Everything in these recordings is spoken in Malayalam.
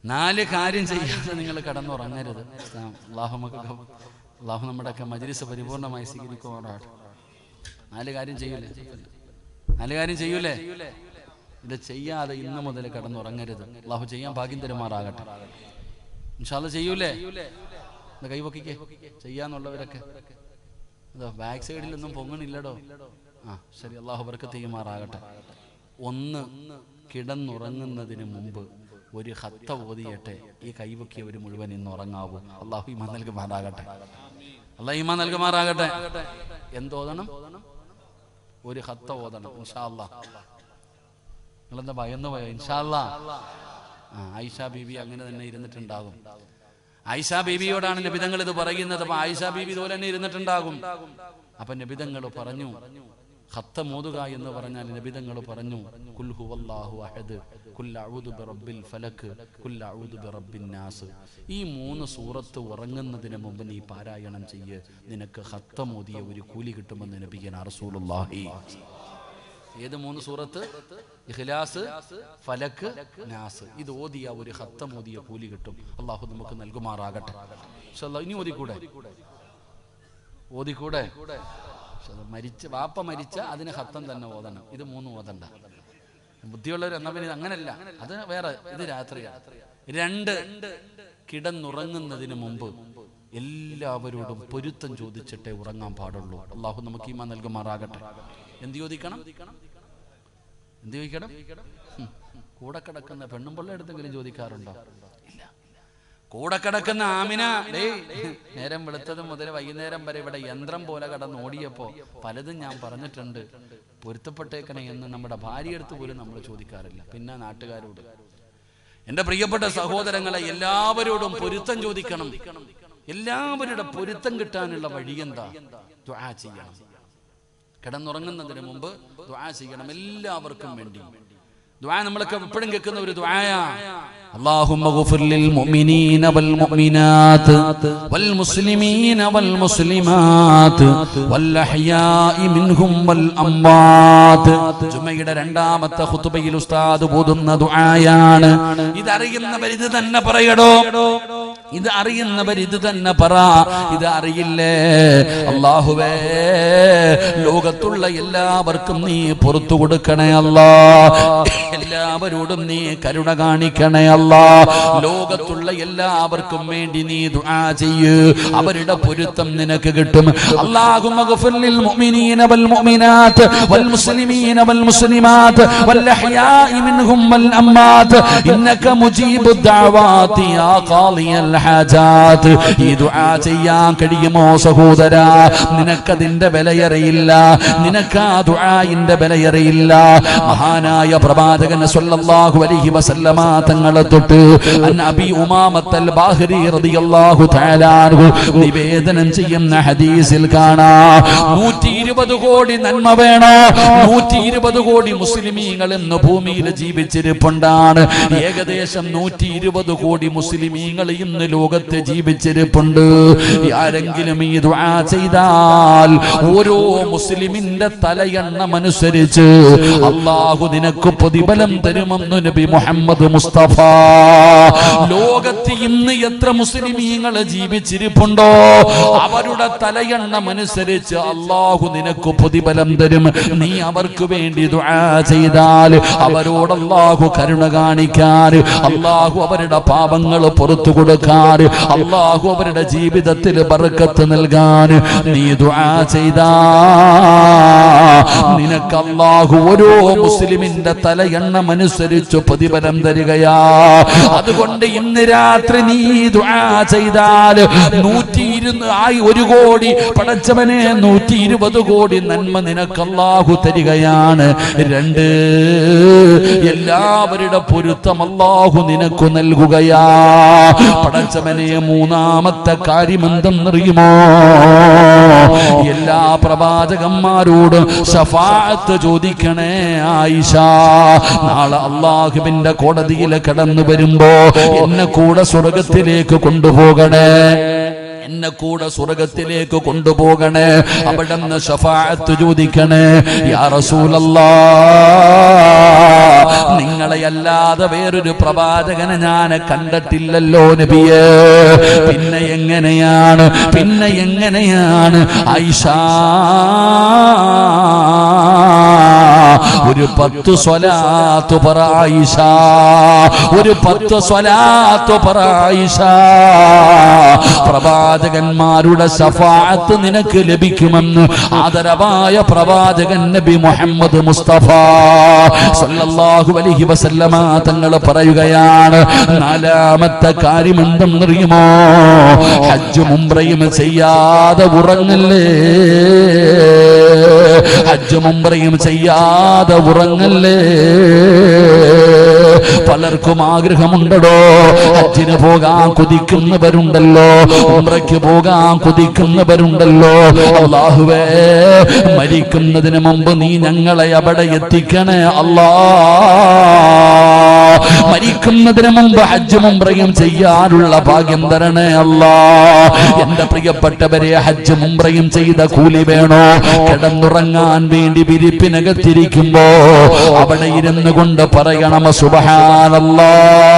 നാല് കാര്യം ചെയ്യാതെ നിങ്ങൾ കടന്നുറങ്ങരുത് അള്ളാഹു നമുക്ക് അള്ളാഹു നമ്മുടെയൊക്കെ മജ്ലിസ് പരിപൂർണമായി സ്വീകരിക്കുമാറാട്ടെ നാല് കാര്യം ചെയ്യൂലേ നാല് കാര്യം ചെയ്യൂലേ ഇത് ചെയ്യാതെ ഇന്ന് മുതൽ കടന്നുറങ്ങരുത് അള്ളാഹു ചെയ്യാൻ ഭാഗ്യം തരുമാറാകട്ടെ ഇൻഷാല്ല ചെയ്യൂലേ ഒന്ന് കൈവക്കിക്കേ ചെയ്യാന്നുള്ളവരൊക്കെ അതോ ബാക്ക് സൈഡിലൊന്നും പൊങ്ങണില്ലടോ ആ ശരി അള്ളാഹു അവർക്ക് ചെയ്യുമാറാകട്ടെ ഒന്ന് കിടന്നുറങ്ങുന്നതിന് മുമ്പ് ഒരു ഹത്ത ഓതിയട്ടെ ഈ കൈവക്കിയവർ മുഴുവൻ ഇന്ന് ഉറങ്ങാവൂ അള്ളാഹു ഇമാ നൽകുമാറാകട്ടെ അള്ളാഹു ഇമാ നൽകുമാറാകട്ടെ എന്തോതണം ഒരു ഹത്ത ഓതണം ഇൻഷാ അല്ലാ നിങ്ങളെന്താ ഭയന്നു പോയോ ഇൻഷാ അല്ലാ ആ ആയിഷ ബീബി അങ്ങനെ തന്നെ ഇരുന്നിട്ടുണ്ടാകും ആയിഷ ബീബിയോടാണ് നബിതങ്ങൾ ഇത് പറയുന്നത് അപ്പൊ ആയിഷ ബീബി ഇതുപോലെ തന്നെ ഇരുന്നിട്ടുണ്ടാകും അപ്പൊ നബിതങ്ങൾ പറഞ്ഞു ഹത്ത മോതുക എന്ന് പറഞ്ഞാൽ നബിതങ്ങൾ പറഞ്ഞു കുൽ ഹുവല്ലാഹു അഹദ് കുൽ അഊദു ബിറബ്ബിൽ ഫലക് കുൽ അഊദു ബിറബ്ബിൻ നാസ് ഈ മൂന്ന് സൂറത്ത് ഉറങ്ങുന്നതിന് മുമ്പ് നീ പാരായണം ചെയ്യ് നിനക്ക് ഹത്ത മോദിയ ഒരു കൂലി കിട്ടുമെന്ന് നബിയന റസൂലുള്ളാഹി ഏത് മൂന്ന് സൂറത്ത് ഇഖ്ലാസ് ഫലക്ക് നാസ് ഇത് ഓതിയ ഒരു ഹത്തം ഓതിയ കൂലി കിട്ടും അള്ളാഹു നമുക്ക് നൽകുമാറാകട്ടെ പക്ഷെ അല്ലാ, ഇനി ഓതിക്കൂടെ ഓതിക്കൂടെ പക്ഷെ അത് മരിച്ച വാപ്പ മരിച്ച അതിന് ഹത്തം തന്നെ ഓതണം ഇത് മൂന്ന് ഓതണ്ട ബുദ്ധിയുള്ളവർ എന്നാ പിന്നെ ഇത് അങ്ങനല്ല അത് വേറെ ഇത് രാത്രിയാണ് രണ്ട് കിടന്നുറങ്ങുന്നതിന് മുമ്പ് എല്ലാവരോടും പൊരുത്തം ചോദിച്ചിട്ടേ ഉറങ്ങാൻ പാടുള്ളൂ അള്ളാഹു നമുക്ക് ഈമാ നൽകുമാറാകട്ടെ എന്ത് ചോദിക്കണം എന്ത് ചോദിക്കണം ഹും. കൂടെ കിടക്കുന്ന പെണ്ണും പിള്ള എടുത്തെങ്കിലും ചോദിക്കാറുണ്ടോ ഇല്ല കൂടെ കിടക്കുന്ന ആമിന ഡേയ് നേരം വെളുത്തത് മുതൽ വൈകുന്നേരം വരെ ഇവിടെ യന്ത്രം പോലെ കടന്ന് ഓടിയപ്പോ പലതും ഞാൻ പറഞ്ഞിട്ടുണ്ട് പൊരുത്തപ്പെട്ടേക്കണേ എന്ന് നമ്മുടെ ഭാര്യയെടുത്ത് പോലും നമ്മൾ ചോദിക്കാറില്ല പിന്നെ നാട്ടുകാരോട് എന്റെ പ്രിയപ്പെട്ട സഹോദരങ്ങളെ എല്ലാവരോടും പൊരുത്തം ചോദിക്കണം എല്ലാവരുടെ പൊരുത്തം കിട്ടാനുള്ള വഴിയെന്താ ദുആ ചെയ്യണം കിടന്നുറങ്ങുന്നതിന് മുമ്പ് ദുആ ചെയ്യണം എല്ലാവർക്കും വേണ്ടി ദുആ നമ്മളൊക്കെ എപ്പോഴും കേൾക്കുന്ന ഒരു ദുആയാ اللهم اغفر للمؤمنين والمؤمنات والمسلمين والمسلمات والأحياء منهم والأموات ജുമയുടെ രണ്ടാമത്തെ ഖുതുബയിൽ ഉസ്താദ് ഓതുന്ന ദുആയാണ് ഇത് അറിയുന്നവർ ഇത് തന്നെ പറയടോ ഇത് അറിയുന്നവർ ഇത് തന്നെ പറ ഇത് അറിയില്ലേ അള്ളാഹുവേ ലോകത്തുള്ള എല്ലാവർക്കും നീ പുറത്തു കൊടുക്കണേ അല്ലാ എല്ലാവരോടും നീ കരുണ കാണിക്കണേ അല്ലാ ലോകത്തുള്ള എല്ലാവർക്കും വേണ്ടി നീ ദുആ ചെയ്യ് അവരുടെ പൊരുത്തം നിനക്ക് കിട്ടും അല്ലാഹുമ്മ اغفر للمؤمنين والمؤمنات والمسلمين والمسلمات والأحياء منهم والأموات إنك مجيب الدعوات يا قاضي الحاجات ഈ ദുആ ചെയ്യാൻ കഴിയുമോ സഹോദര നിനക്കതിന്റെ വിലയറിയില്ല നിനക്ക് ആ ദുആഇന്റെ വിലയറിയില്ല മഹാനായ പ്രവാചകൻ സല്ലല്ലാഹു അലൈഹി വസല്ലമ തങ്ങളെ തൊട്ട് അൻ അബി ഉമാമത്തൽ ബാഹിരി റളിയല്ലാഹു തആല അൻഹു നിവേദനം ചെയ്യുന്ന ഹദീസിൽ കാണാം നൂറ്റി ഇരുപത് കോടി നന്മ വേണോ നൂറ്റി ഇരുപത് കോടി മുസ്ലിമീങ്ങൾ ഇന്ന് ഭൂമിയിൽ ജീവിച്ചിരിപ്പുണ്ടാണ് ഏകദേശം നൂറ്റി ഇരുപത് കോടി മുസ്ലിമീങ്ങൾ ഇന്ന് ലോകത്ത് ജീവിച്ചിരിപ്പുണ്ട് ആരെങ്കിലും ഈ ദുആ ചെയ്താൽ ഓരോ മുസ്ലിമിന്റെ തലയെണ്ണം അനുസരിച്ച് അള്ളാഹു നിനക്ക് പ്രതിഫലം തരുമെന്ന് നബി മുഹമ്മദ് മുസ്തഫ ലോകത്ത് ഇന്ന് എത്ര മുസ്ലിമീങ്ങൾ ജീവിച്ചിരിപ്പുണ്ടോ അവരുടെ തലയെണ്ണം അനുസരിച്ച് അള്ളാഹു നിനക്ക് പ്രതിഫലം തരും നീ അവർക്ക് വേണ്ടി ദുആ ചെയ്താൽ അവരോട് അള്ളാഹു കരുണ കാണിക്കാൻ അള്ളാഹു അവരുടെ പാപങ്ങൾ പുറത്തു കൊടുക്കാൻ അള്ളാഹു അവരുടെ ജീവിതത്തിൽ ബർക്കത്ത് നൽകാൻ നീ ദുആ ചെയ്താ നിനക്ക് അള്ളാഹു ഓരോ മുസ്ലിമിന്റെ തലയെണ്ണം അനുസരിച്ച് പ്രതിഫലം തരികയാ അതുകൊണ്ട് ഇന്ന് രാത്രി നീ ദുആ ചെയ്താൽ നൂറ്റി ഇരുന്ന് ആയി ഒരു കോടി പടച്ചവനെ നൂറ്റി ഇരുപത് കോടി നന്മ നിനക്ക് അള്ളാഹു തരികയാണ് രണ്ട് എല്ലാവരുടെ പൊരുത്തം അള്ളാഹു നിനക്ക് നൽകുകയാ പടച്ചവനെ മൂന്നാമത്തെ കാര്യം എന്തെന്നറിയുമോ എല്ലാ പ്രവാചകന്മാരോടും ഷഫാഅത്ത് ചോദിക്കണേ ആയിഷ നാളെ അള്ളാഹുവിന്റെ കോടതിയിൽ കടന്നു വരുമ്പോ എന്നെ കൂടെ സ്വർഗത്തിലേക്ക് കൊണ്ടുപോകണേ എന്നെ കൂടെ സ്വർഗത്തിലേക്ക് കൊണ്ടുപോകണേ അവിടെ നിന്ന് ഷഫാഅത്ത് ചോദിക്കണേ യാ റസൂലല്ലാ നിങ്ങളെ അല്ലാതെ വേറൊരു പ്രവാചകനെ ഞാൻ കണ്ടിട്ടില്ലല്ലോ നബിയേ പിന്നെ എങ്ങനെയാണ് പിന്നെ എങ്ങനെയാണ് ഐഷ ഒരു പത്ത് സ്വലാത്ത് പറ ആയിഷ ഒരു പത്ത് സ്വലാത്ത് പറ ആയിഷ പ്രവാചകന്മാരുടെ സഫാത്ത് നിനക്ക് ലഭിക്കുമെന്ന് ആദരവായ പ്രവാചകൻ നബി മുഹമ്മദ് മുസ്തഫ സല്ലല്ലാഹു അലൈഹി വസല്ലമ തങ്ങൾ പറയുകയാണ് നാലാമത്തെ കാര്യം എന്തെന്നറിയുമോ ഹജ്ജും ഉംറയും ചെയ്യാതെ ഉറങ്ങല്ലേ ഹജ്ജും ഉംറയും ചെയ്യാതെ ഉറങ്ങല്ലേ പലർക്കും ആഗ്രഹമുണ്ടടോ ഹജ്ജിന് പോകാൻ കൊതിക്കുന്നവരുണ്ടല്ലോ ഉംറയ്ക്ക് പോകാൻ കൊതിക്കുന്നവരുണ്ടല്ലോ അള്ളാഹുവേ മരിക്കുന്നതിന് മുമ്പ് നീ ഞങ്ങളെ അവിടെ എത്തിക്കണേ അല്ലാ മരിക്കുന്നതിന് മുമ്പ് ഹജ്ജും ഉംറയും ചെയ്യാനുള്ള ഭാഗ്യം തരണേ അല്ലാ എന്റെ പ്രിയപ്പെട്ടവരെ ഹജ്ജും ഉംറയും ചെയ്ത കൂലി വേണോ കിടന്നുറങ്ങാൻ വേണ്ടി വിരിപ്പിനകത്തിരിക്കുമ്പോ അവിടെ ഇരുന്ന് കൊണ്ട് പറയണം സുബഹാനല്ലാ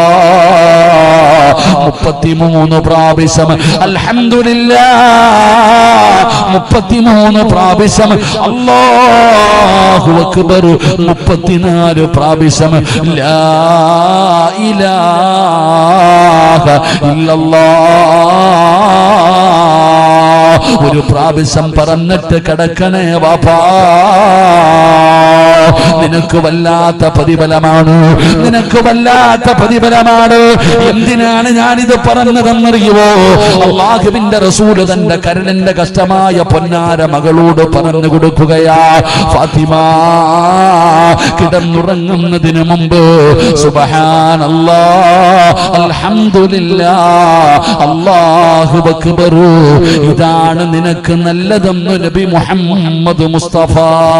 മുപ്പത്തിമൂന്ന് പ്രാവശ്യം അൽഹംദുലില്ലാ മുപ്പത്തിമൂന്ന് പ്രാവശ്യം അല്ലാഹു അക്ബർ മുപ്പത്തിനാല് പ്രാവശ്യം ലാ ഇലാഹ ഇല്ലല്ലാഹ് ഒരു പ്രാവശ്യം പറഞ്ഞിട്ട് കിടക്കണേ വാപ്പാ നിനക്ക് വല്ലാത്ത പ്രതിഫലമാണ് നിനക്ക് വല്ലാത്ത പ്രതിഫലമാണ് എന്തിനാണ് ഞാനിത് പറഞ്ഞതെന്നറിയുവോ അള്ളാഹുവിന്റെ റസൂല് തന്റെ കരളിന്റെ കഷ്ടമായ പൊന്നാര മകളോട് പറഞ്ഞു കൊടുക്കുകയാ ഫാത്തിമ കിടന്നുറങ്ങുന്നതിന് മുമ്പ് സുബഹാനല്ലാ അൽഹംദുലില്ലാ അല്ലാഹു അക്ബർ ഇതാണ് നിനക്ക് നല്ലതെന്ന് നബി മുഹമ്മദ് മുസ്തഫ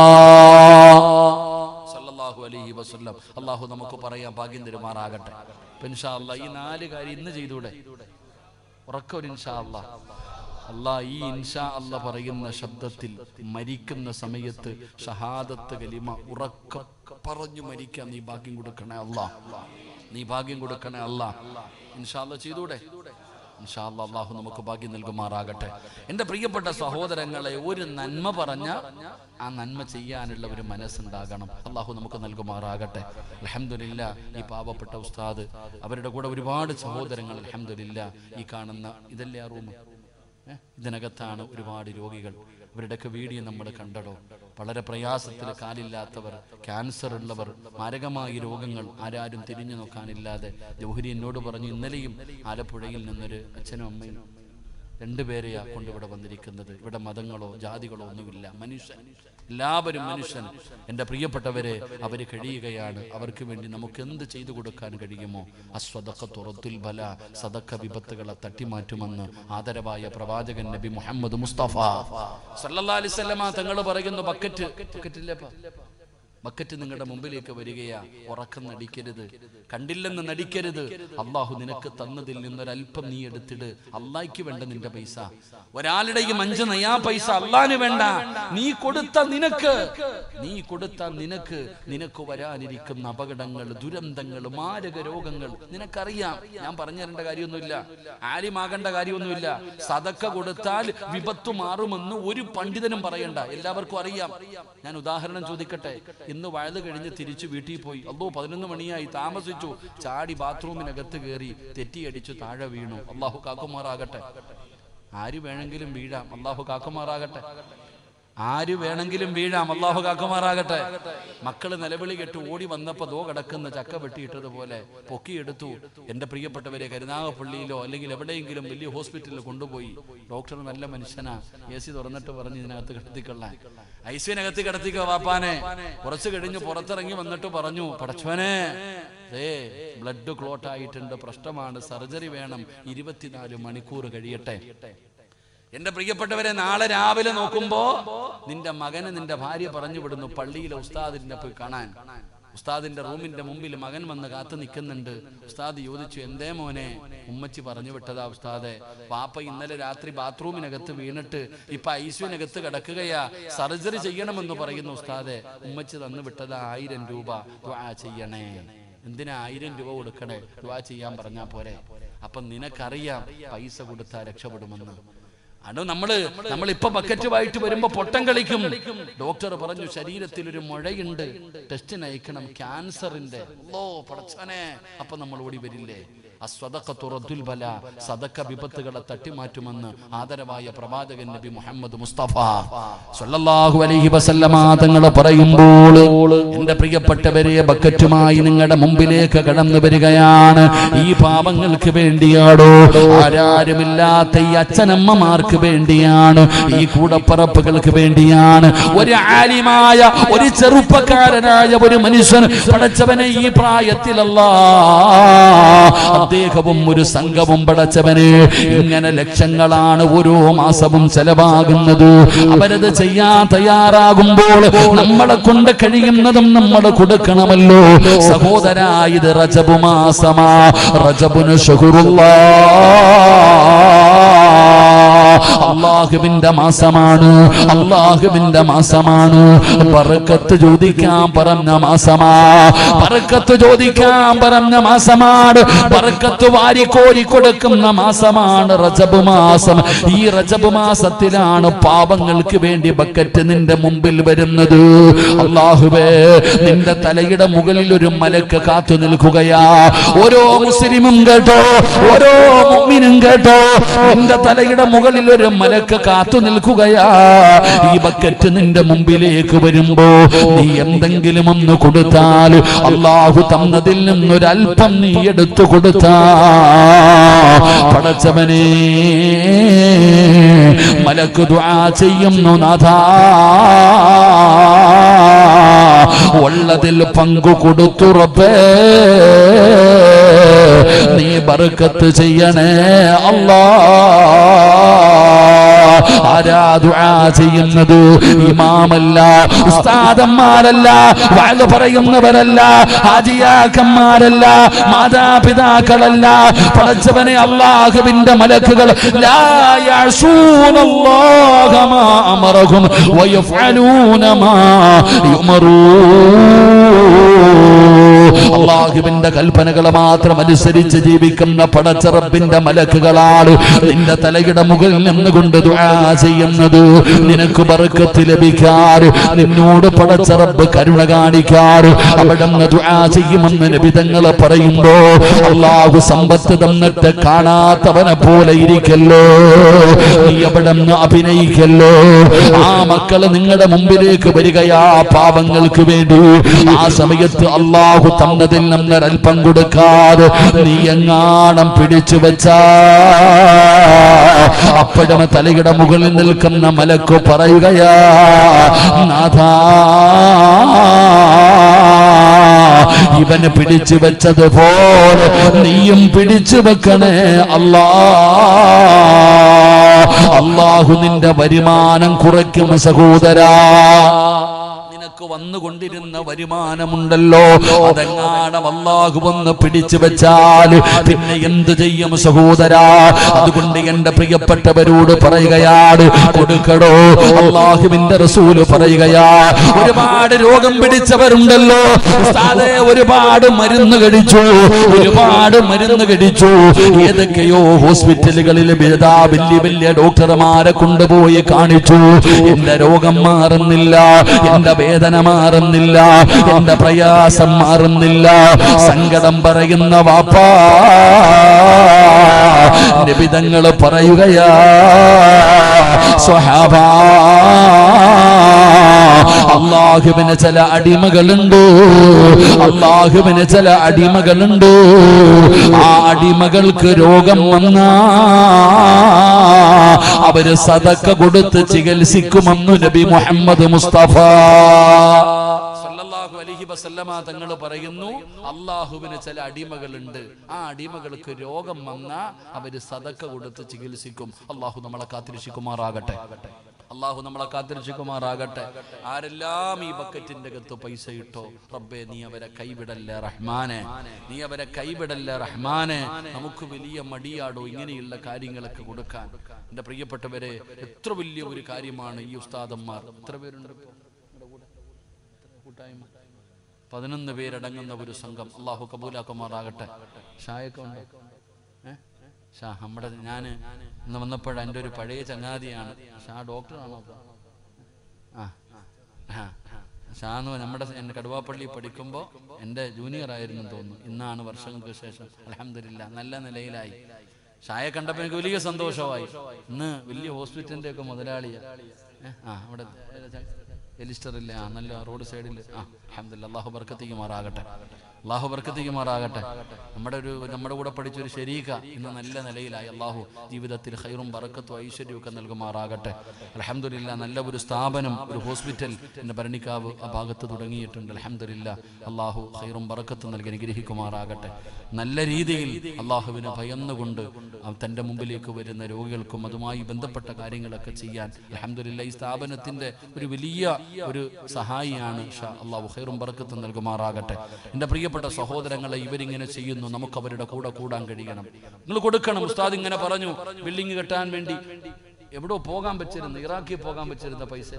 സല്ലല്ലാഹു അലൈഹി വസല്ലം അല്ലാഹു നമുക്ക് പറയാൻ ഭാഗ്യം തരുമാറാകട്ടെ അപ്പൊ ഇൻഷാ അല്ലാ ഈ നാല് കാര്യം ഇന്ന് ചെയ്തൂടെ ഉറക്കം ഒരു ഇൻഷാ അല്ലാ അല്ലാ ഈ ഇൻഷാ അല്ല പറയുന്ന ശബ്ദത്തിൽ മരിക്കുന്ന സമയത്ത് ഷഹാദത്ത് കലിമ ഉറക്കം പറഞ്ഞു മരിക്കാൻ നീ ഭാഗ്യം കൊടുക്കണേ അല്ലാ നീ ഭാഗ്യം കൊടുക്കണേ അല്ലാ ഇൻഷാ അല്ല ചെയ്തൂടെ ഇൻഷാ അല്ലാ അള്ളാഹു നമുക്ക് ഭാഗ്യം നൽകുമാറാകട്ടെ എൻ്റെ പ്രിയപ്പെട്ട സഹോദരങ്ങളെ ഒരു നന്മ പറഞ്ഞ ആ നന്മ ചെയ്യാനുള്ള ഒരു മനസ്സുണ്ടാകണം അള്ളാഹു നമുക്ക് നൽകുമാറാകട്ടെ അലഹമില്ല ഈ പാവപ്പെട്ട ഉസ്താദ് അവരുടെ കൂടെ ഒരുപാട് സഹോദരങ്ങൾ അലഹമില്ല ഈ കാണുന്ന ഇതല്ലേ ആ റൂം ഏ? ഇതിനകത്താണ് ഒരുപാട് രോഗികൾ ഇവരുടെയൊക്കെ വീഡിയോ നമ്മൾ കണ്ടടോ വളരെ പ്രയാസത്തിൽ കാലില്ലാത്തവർ ക്യാൻസർ ഉള്ളവർ മാരകമായ രോഗങ്ങൾ ആരാരും തിരിഞ്ഞു നോക്കാനില്ലാതെ ജൗഹരി എന്നോട് പറഞ്ഞു ഇന്നലെയും ആലപ്പുഴയിൽ നിന്നൊരു അച്ഛനും അമ്മയും രണ്ടുപേരെയാ കൊണ്ടിവിടെ വന്നിരിക്കുന്നത് ഇവിടെ മതങ്ങളോ ജാതികളോ ഒന്നുമില്ല മനുഷ്യൻ എല്ലാവരും മനുഷ്യൻ എൻ്റെ പ്രിയപ്പെട്ടവരെ അവർ കഴിയുകയാണ് അവർക്ക് വേണ്ടി നമുക്ക് എന്ത് ചെയ്തു കൊടുക്കാൻ കഴിയുമോ അസ്വദക്ക തുറത്തുൽ ബല സദക്ക വിപത്തുകളെ തട്ടിമാറ്റുമെന്ന് ആദരവായ പ്രവാചകൻ നബി മുഹമ്മദ് മുസ്തഫ സല്ലല്ലാഹു അലൈഹി വസല്ലമ തങ്ങൾ പറയുന്നു ബക്കറ്റ് ബക്കറ്റില്ലേപ്പാ ബക്കറ്റ് നിങ്ങളുടെ മുമ്പിലേക്ക് വരികയാ ഉറക്കം നടിക്കരുത് കണ്ടില്ലെന്ന് നടിക്കരുത് അള്ളാഹു നിനക്ക് തന്നതിൽ നിന്നൊരല്പം നീ എടുത്തിട് അള്ളാഹിക്ക് വേണ്ട നിന്റെ പൈസ ഒരാളുടെയും അഞ്ച് നയാ പൈസ അള്ളാന് വേണ്ട നീ കൊടുത്ത നിനക്ക് നീ കൊടുത്ത നിനക്ക് നിനക്ക് വരാനിരിക്കുന്ന അപകടങ്ങൾ ദുരന്തങ്ങൾ മാരക രോഗങ്ങൾ നിനക്കറിയാം ഞാൻ പറഞ്ഞു തരേണ്ട കാര്യമൊന്നുമില്ല ആര്യമാകേണ്ട കാര്യമൊന്നുമില്ല സതക്ക കൊടുത്താൽ വിപത്ത് മാറുമെന്ന് ഒരു പണ്ഡിതനും പറയണ്ട എല്ലാവർക്കും അറിയാം ഞാൻ ഉദാഹരണം ചോദിക്കട്ടെ ഇന്ന് വഴുത് കഴിഞ്ഞ് തിരിച്ചു വീട്ടിൽ പോയി അല്ലോ പതിനൊന്ന് മണിയായി താമസിച്ചു ചാടി ബാത്റൂമിനകത്ത് കയറി തെറ്റിയടിച്ചു താഴെ വീണു അള്ളാഹു കാക്കുമാറാകട്ടെ ആര് വേണമെങ്കിലും വീഴാം അള്ളാഹു കാക്കുമാറാകട്ടെ ആര് വേണമെങ്കിലും വീഴാം അള്ളാഹു കാക്കുമാറാകട്ടെ മക്കള് നിലവിളി കെട്ട് ഓടി വന്നപ്പോ ദോ കിടക്കുന്ന ചക്ക വെട്ടിയിട്ടതുപോലെ പൊക്കിയെടുത്തു എന്റെ പ്രിയപ്പെട്ടവരെ കരുനാഗപ്പള്ളിയിലോ അല്ലെങ്കിൽ എവിടെയെങ്കിലും വലിയ ഹോസ്പിറ്റലിൽ കൊണ്ടുപോയി ഡോക്ടർ നല്ല മനുഷ്യനാ എ സി തുറന്നിട്ട് പറഞ്ഞ് ഇതിനകത്ത് കിടത്തിക്കൊള്ളാൻ ഐസിനകത്ത് കിടത്തിക്കോ വാപ്പാനെ കുറച്ച് കഴിഞ്ഞ് പുറത്തിറങ്ങി വന്നിട്ട് പറഞ്ഞു പടച്ചവനെ ഏ ബ്ലഡ് ക്ലോട്ട് ആയിട്ടുണ്ട് പ്രശ്നമാണ് സർജറി വേണം ഇരുപത്തിനാല് മണിക്കൂർ കഴിയട്ടെ എന്റെ പ്രിയപ്പെട്ടവരെ നാളെ രാവിലെ നോക്കുമ്പോ നിന്റെ മകന് നിന്റെ ഭാര്യ പറഞ്ഞു വിടുന്നു പള്ളിയിലെ ഉസ്താദിനെ പോയി കാണാൻ ഉസ്താദിന്റെ റൂമിന്റെ മുമ്പിൽ മകൻ വന്ന് കാത്തു നിൽക്കുന്നുണ്ട് ഉസ്താദ് ചോദിച്ചു എന്തേ മോനെ ഉമ്മച്ചി പറഞ്ഞു വിട്ടതാ ഉസ്താദെ പാപ്പ ഇന്നലെ രാത്രി ബാത്റൂമിനകത്ത് വീണിട്ട് ഇപ്പൊ ഐസ്യുവിനകത്ത് കിടക്കുകയാ സർജറി ചെയ്യണമെന്ന് പറയുന്നു ഉസ്താദെ ഉമ്മച്ചി തന്നു വിട്ടതാ ആയിരം രൂപ ദുആ ചെയ്യണേ എന്തിനാ ആയിരം രൂപ കൊടുക്കണേ ദുആ ചെയ്യാൻ പറഞ്ഞാ പോരെ അപ്പൊ നിനക്കറിയാം പൈസ കൊടുത്താൽ രക്ഷപ്പെടുമെന്ന് അടോ നമ്മള് നമ്മൾ ഇപ്പൊ ബക്കറ്റുമായിട്ട് വരുമ്പോ പൊട്ടം കളിക്കും ഡോക്ടർ പറഞ്ഞു ശരീരത്തിൽ ഒരു മുഴയുണ്ട് ടെസ്റ്റിന് അയക്കണം ക്യാൻസറിന്റെ ഓ പടച്ചവനെ അപ്പൊ നമ്മൾ ഓടി വരില്ലേ അസ്വദക്കത്തുറദ്ദുൽ ബല സദക്ക വിപത്തുകളെ തട്ടിമാറ്റുമെന്ന് ആദരവായ പ്രവാചകൻ നബി മുഹമ്മദ് മുസ്തഫ സല്ലല്ലാഹു അലൈഹി വസല്ലമ തങ്ങൾ പറയുമ്പോൾ എന്റെ പ്രിയപ്പെട്ടവരെ ബക്കറ്റുമായി നിങ്ങളുടെ മുമ്പിലേക്ക് കടന്നു വരികയാണ് ഈ പാപങ്ങൾക്ക് വേണ്ടിയാടോ ആരാരുമില്ലാത്ത ഈ അച്ഛനമ്മമാർക്ക് വേണ്ടിയാണ് ഈ കൂടപ്പറപ്പുകൾക്ക് വേണ്ടിയാണ് ഒരു ആലിമായ ഒരു ചെറുപ്പക്കാരനായ ഒരു മനുഷ്യൻ പടച്ചവനെ ഈ പ്രായത്തിലല്ല അദ്ദേഹവും ഒരു സംഘവും പടച്ചവന് ഇങ്ങനെ ലക്ഷങ്ങളാണ് ഓരോ മാസവും ചെലവാകുന്നത് അവരത് ചെയ്യാൻ തയ്യാറാകുമ്പോൾ നമ്മളെ കൊണ്ട് കഴിയുന്നതും നമ്മൾ കൊടുക്കണമല്ലോ സഹോദര ഇത് റജബു മാസമാ റജബുന് അള്ളാഹുവിന്റെ മാസമാണ് അള്ളാഹുവിന്റെ മാസമാണ് പറക്കത്ത് ചോദിക്കാൻ പറഞ്ഞ മാസമാ പറക്കത്ത് ചോദിക്കാൻ പറഞ്ഞ മാസമാണ് പറക്കത്ത് വാരിക്കോരി കൊടുക്കുന്ന മാസമാണ് റജബ് മാസം ഈ റജബ് മാസത്തിലാണ് പാപങ്ങൾക്ക് വേണ്ടി ബക്കറ്റ് നിന്റെ മുമ്പിൽ വരുന്നത് അള്ളാഹുവേ നിന്റെ തലയുടെ മുകളിൽ ഒരു മലക്ക് കാത്തു നിൽക്കുകയാ ഓരോ മുസ്ലിമും കേട്ടോ ഓരോ മുഅ്മിനും കേട്ടോ നിന്റെ തലയുടെ മുകളിൽ ഒരു മലക്ക് കാത്തു നിൽക്കുകയാ ഈ ബക്കറ്റ് നിന്റെ മുമ്പിലേക്ക് വരുമ്പോ നീ എന്തെങ്കിലും ഒന്ന് കൊടുത്താൽ അള്ളാഹു തന്നതിൽ നിന്നൊരൽപ്പം നീ എടുത്തു കൊടുത്താ പടച്ചവനെ മലക്ക് ദുആ ചെയ്യുന്നു നാഥാ ഉള്ളതിൽ പങ്കു കൊടുത്തു റബ്ബേ നീ ബർക്കത്ത് ചെയ്യണേ അല്ലാ ആരാ ദുആ ചെയ്യുന്നത് ഇമാമല്ല ഉസ്താദന്മാരല്ല വാഴ പറയുന്നവരല്ല ഹാജിയാക്കന്മാരല്ല മാതാപിതാക്കളല്ല പടച്ചവനെ അള്ളാഹുവിന്റെ മലക്കുകൾ ലാ യഅസൂനല്ലാഹ മാ അമറഹും വയഫ്അലൂന മാ യുമറൂ അള്ളാഹുവിന്റെ കൽപ്പനകളെ മാത്രം അനുസരിച്ച് ജീവിക്കുന്ന പടച്ചറബിന്റെ മലക്കുകളാണ് നിന്റെ തലയുടെ മുകളിൽ നിന്നുകൊണ്ട് ദുആ ചെയ്യുന്നത് നിനക്ക് ബർക്കത്ത് ലഭിക്കാറ് നിന്നോട് പടച്ചറബ് കരുണ കാണിക്കാറ് അവിടെ നിന്ന് ദുആ ചെയ്യുമെന്ന് നബിതങ്ങളെ പറയുമ്പോ അള്ളാഹു സമ്പത്ത് തന്നിട്ട് കാണാത്തവനെ പോലെ ഇരിക്കല്ലോ നീ അവിടെ നിന്ന് അഭിനയിക്കല്ലോ ആ മക്കള് നിങ്ങളുടെ മുമ്പിലേക്ക് വരികയാ പാവങ്ങൾക്ക് വേണ്ടി ആ സമയത്ത് അള്ളാഹു തന്നതിൽ നിന്നൊരൽപ്പം കൊടുക്കാതെ നീ എങ്ങാണം പിടിച്ചു വെച്ചാ അപ്പോഴും തലയുടെ മുകളിൽ നിൽക്കുന്ന മലക്കു പറയുകയാ നാഥാ ഇവന് പിടിച്ചു വെച്ചതുപോലെ നീയും പിടിച്ചു വെക്കണേ അല്ലാ അള്ളാഹു നിന്റെ വരുമാനം കുറയ്ക്കും സഹോദരാ നിനക്ക് വന്നുകൊണ്ടിരുന്ന വരുമാനമുണ്ടല്ലോ അതെങ്ങാണം അള്ളാഹു വന്ന് പിടിച്ചു വെച്ചാൽ പിന്നെ എന്ത് ചെയ്യും സഹോദരാ അതുകൊണ്ട് എന്റെ പ്രിയപ്പെട്ടവരോട് പറയുകയാണ് കൊടുക്കടോ അള്ളാഹുവിന്റെ റസൂല് പറയുകയാ ഒരുപാട് രോഗം പിടിച്ചവരുണ്ടല്ലോ ഉസ്താദേ, ഒരുപാട് മരുന്ന് കഴിച്ചു ഒരുപാട് മരുന്ന് കഴിച്ചു ഏതൊക്കെയോ ഹോസ്പിറ്റലുകളിൽ ഏതാ വലിയ വലിയ ഡോക്ടർമാരെ കൊണ്ടുപോയി കാണിച്ചു എന്റെ രോഗം മാറുന്നില്ല എന്റെ വേദന മാറുന്നില്ല എന്റെ പ്രയാസം മാറുന്നില്ല സങ്കടം പറയുന്ന വാപ്പാ നിബിതങ്ങൾ പറയുകയാ സ്വഹാബാ അള്ളാഹുവിന് ചില അടിമകളുണ്ട് അള്ളാഹുവിന് ചില അടിമകളുണ്ട് ആ അടിമകൾക്ക് രോഗം വന്നാ അവര് സതക്ക കൊടുത്ത് ചികിത്സിക്കുമെന്നു നബി മുഹമ്മദ് മുസ്തഫ സല്ലല്ലാഹു അലൈഹി വസല്ലമ തങ്ങൾ പറയുന്നു അള്ളാഹുവിന് ചില അടിമകളുണ്ട് ആ അടിമകൾക്ക് രോഗം വന്നാ അവര് സതക്ക കൊടുത്ത് ചികിത്സിക്കും അള്ളാഹു നമ്മളെ കാത്തിരക്ഷിക്കുമാറാകട്ടെ അള്ളാഹു നമ്മളെ കാത്തിരക്ഷിക്കുമാറാകട്ടെ ആരെല്ലാം ഈ ബക്കറ്റിന്റെ അകത്ത് പൈസ ഇട്ടോ റബ്ബേ നീ അവരെ കൈവിടല്ലേ റഹ്മാനെ നീ അവരെ കൈവിടല്ലേ റഹ്മാനെ നമുക്ക് വലിയ മടിയാടോ ഇങ്ങനെയുള്ള കാര്യങ്ങളൊക്കെ കൊടുക്കാൻ എൻ്റെ പ്രിയപ്പെട്ടവരെ എത്ര വലിയ ഒരു കാര്യമാണ് ഈ ഉസ്താദന്മാർ എത്ര പേരുണ്ട് ഇപ്പോ നിങ്ങളുടെ കൂടെ? കൂട്ടായ്മ പതിനൊന്ന് പേരടങ്ങുന്ന ഒരു സംഘം അള്ളാഹു കബൂലാക്കുമാറാകട്ടെ ഷായൊക്കെ ഉണ്ടോ ഏ? ഷാ നമ്മുടെ ഞാൻ ഇന്ന് വന്നപ്പോഴ എൻ്റെ ഒരു പഴയ ചങ്ങാതിയാണ് ഷാ ഡോക്ടറാണോ അപ്പൊ? ആ ആ ഷാ എന്ന് പറഞ്ഞ നമ്മുടെ എൻ്റെ കടുവാപ്പള്ളി പഠിക്കുമ്പോൾ എൻ്റെ ജൂനിയർ ആയിരുന്നു എന്ന് തോന്നുന്നു ഇന്നാണ് വർഷങ്ങൾക്ക് ശേഷം അലഹമില്ല നല്ല നിലയിലായി ഷായെ കണ്ടപ്പോൾ എനിക്ക് വലിയ സന്തോഷമായി ഇന്ന് വലിയ ഹോസ്പിറ്റലിൻ്റെ ഒക്കെ മുതലാളിയാണ് ഏ? ആ അവിടെ എലിസ്റ്റർ ഇല്ലേ ആ നല്ല റോഡ് സൈഡിൽ ആ അഹമ്മദില്ല അള്ളാഹു ബർക്കത്തിക്കുമാറാകട്ടെ അള്ളാഹു ബർക്കത്തിക്കുമാറാകട്ടെ നമ്മുടെ ഒരു നമ്മുടെ കൂടെ പഠിച്ച ഒരു ശരീക ഇന്ന് നല്ല നിലയിലായി അള്ളാഹു ജീവിതത്തിൽ ഹൈറും ബറക്കത്തും ഐശ്വര്യവും ഒക്കെ നൽകുമാറാകട്ടെ അലഹമില്ല നല്ല ഒരു സ്ഥാപനം ഒരു ഹോസ്പിറ്റൽ എൻ്റെ ഭരണിക്കാവ് ആ ഭാഗത്ത് തുടങ്ങിയിട്ടുണ്ട് അലഹമില്ല അള്ളാഹു ഹൈറും ബറക്കത്തും നൽകി അനുഗ്രഹിക്കുമാറാകട്ടെ നല്ല രീതിയിൽ അള്ളാഹുവിനെ ഭയന്നുകൊണ്ട് അവൻ തൻ്റെ മുമ്പിലേക്ക് വരുന്ന രോഗികൾക്കും അതുമായി ബന്ധപ്പെട്ട കാര്യങ്ങളൊക്കെ ചെയ്യാൻ അലഹമില്ല ഈ സ്ഥാപനത്തിൻ്റെ ഒരു വലിയ ഒരു സഹായിയാണ് ഷാ അള്ളാഹു ഹൈറും ബറക്കത്തും നൽകുമാറാകട്ടെ എൻ്റെ പ്രിയപ്പെട്ട സഹോദരങ്ങളെ ഇവരിങ്ങനെ ചെയ്യുന്നു നമുക്ക് അവരുടെ കൂടെ കൂടാൻ കഴിയണം നിങ്ങൾ കൊടുക്കണം ഉസ്താദ് ഇങ്ങനെ പറഞ്ഞു ബിൽഡിംഗ് കെട്ടാൻ വേണ്ടി എവിടോ പോകാൻ പറ്റിരുന്നു ഇറാഖിൽ പോകാൻ പറ്റിരുന്ന പൈസ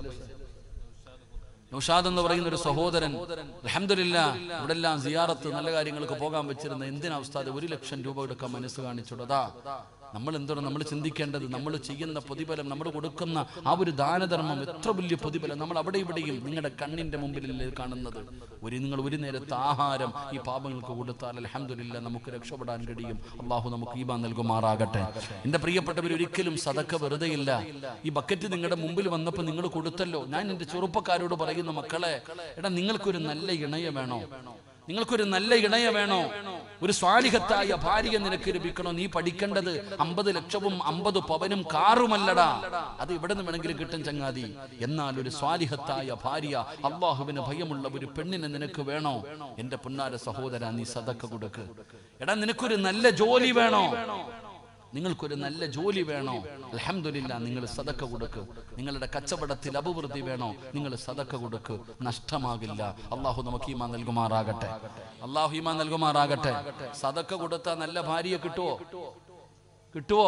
നൗഷാദ് എന്ന് പറയുന്ന ഒരു സഹോദരൻ അലഹമില്ല ഇവിടെ എല്ലാം സിയാറത്ത് നല്ല കാര്യങ്ങൾക്ക് പോകാൻ വെച്ചിരുന്ന എന്തിനാ ഉസ്താദ് ഒരു ലക്ഷം രൂപ എടുക്കാൻ മനസ്സ് കാണിച്ചുള്ളതാ നമ്മൾ എന്താണ് നമ്മൾ ചിന്തിക്കേണ്ടത് നമ്മൾ ചെയ്യുന്ന പ്രതിഫലം നമ്മൾ കൊടുക്കുന്ന ആ ഒരു ദാനധർമ്മം എത്ര വലിയ പ്രതിഫലം നമ്മൾ അവിടെ ഇവിടെയും നിങ്ങളുടെ കണ്ണിന്റെ മുമ്പിലല്ലേ കാണുന്നത് ഒരു നിങ്ങൾ ഒരു നേരത്തെ ആഹാരം ഈ പാപങ്ങൾക്ക് കൊടുത്താൽ അലഹമില്ല നമുക്ക് രക്ഷപ്പെടാൻ കഴിയും അള്ളാഹു നമുക്ക് ഈബ നൽകുമാറാകട്ടെ എന്റെ പ്രിയപ്പെട്ടവർ ഒരിക്കലും സതക്ക വെറുതെയില്ല ഈ ബക്കറ്റ് നിങ്ങളുടെ മുമ്പിൽ വന്നപ്പോൾ നിങ്ങൾ കൊടുത്തല്ലോ ഞാൻ എന്റെ ചെറുപ്പക്കാരോട് പറയുന്നു മക്കളെ എടാ നിങ്ങൾക്കൊരു നല്ല ഇണയ വേണോ നിങ്ങൾക്കൊരു നല്ല ഇണയ വേണോ ഒരു സ്വാലിഹത്തായ ഭാര്യ നിനക്ക് ലഭിക്കണോ നീ പഠിക്കേണ്ടത് അമ്പത് ലക്ഷവും അമ്പത് പവനും കാറുമല്ലടാ അത് ഇവിടെ നിന്ന് വേണമെങ്കിലും കിട്ടും ചങ്ങാതി എന്നാൽ ഒരു സ്വാലിഹത്തായ ഭാര്യ അള്ളാഹുവിന് ഭയമുള്ള ഒരു പെണ്ണിനെ നിനക്ക് വേണോ എന്റെ പൊന്നാര സഹോദര നീ സതക്ക കൊടുക്ക് എടാ നിനക്കൊരു നല്ല ജോലി വേണോ നിങ്ങൾക്കൊരു നല്ല ജോലി വേണോ അലഹമില്ല നിങ്ങൾ സതക്ക കൊടുക്ക് നിങ്ങളുടെ കച്ചവടത്തിൽ അഭിവൃദ്ധി വേണോ നിങ്ങൾ സതക്ക കൊടുക്ക് നഷ്ടമാകില്ല അള്ളാഹു നമുക്ക് ഈമാ നൽകുമാറാകട്ടെ അള്ളാഹു ഈമാ നൽകുമാറാകട്ടെ സതക്ക കൊടുത്താൽ നല്ല ഭാര്യയെ കിട്ടുവോ കിട്ടുവോ